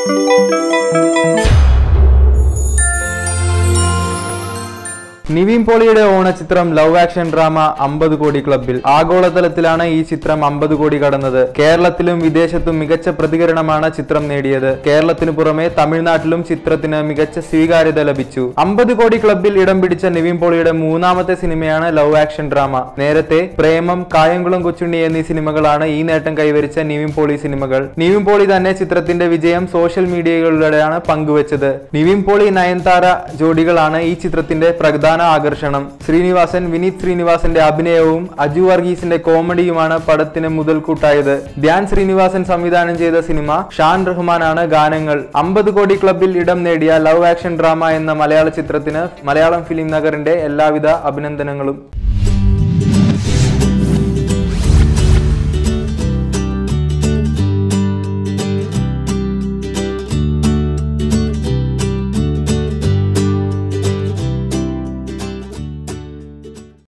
നിവിൻ പോളിയുടെ ഓണചിത്രം love action drama അമ്പത് കോടി ക്ലബിൽ ആഗോളതലത്തിലാണ് ഈ ചിത്രം അമ്പത് കോടി കടന്നത് കേരളത്തിലും വിദേശത്തും മികച്ച പ്രതികരണമാണ് ചിത്രം നേടിയത് കേരളത്തിനു പുറമെ തമിഴ്നാട്ടിലും ചിത്രത്തിന് മികച്ച സ്വീകാര്യത ലഭിച്ചു അമ്പത് കോടി ക്ലബിൽ ഇടം പിടിച്ച നിവിൻ പോളിയുടെ മൂന്നാമത്തെ സിനിമയാണ് ലവ് ആക്ഷൻ ഡ്രാമ നേരത്തെ പ്രേമം കായംകുളം കൊച്ചുണ്ണി എന്നീ സിനിമകളാണ് ഈ നേട്ടം കൈവരിച്ച നിവിൻ പോളി സിനിമകൾ നിവിൻ പോളി തന്നെ ചിത്രത്തിന്റെ വിജയം സോഷ്യൽ മീഡിയകളിലൂടെയാണ് പങ്കുവച്ചത് നിവിൻ പോളി നയൻതാര ജോഡികളാണ് ഈ ചിത്രത്തിന്റെ പ്രധാന ആകർഷണം ശ്രീനിവാസൻ വിനീത് ശ്രീനിവാസന്റെ അഭിനയവും അജു വർഗീസിന്റെ കോമഡിയുമാണ് പടത്തിന് മുതൽക്കൂട്ടായത് ധ്യാൻ ശ്രീനിവാസൻ സംവിധാനം ചെയ്ത സിനിമ ഷാൻ റഹ്മാനാണ് ഗാനങ്ങൾ അമ്പത് കോടി ക്ലബിൽ ഇടം നേടിയ ലവ് ആക്ഷൻ ഡ്രാമ എന്ന മലയാള ചിത്രത്തിന് മലയാളം ഫിലിം നഗറിന്റെ എല്ലാവിധ അഭിനന്ദനങ്ങളും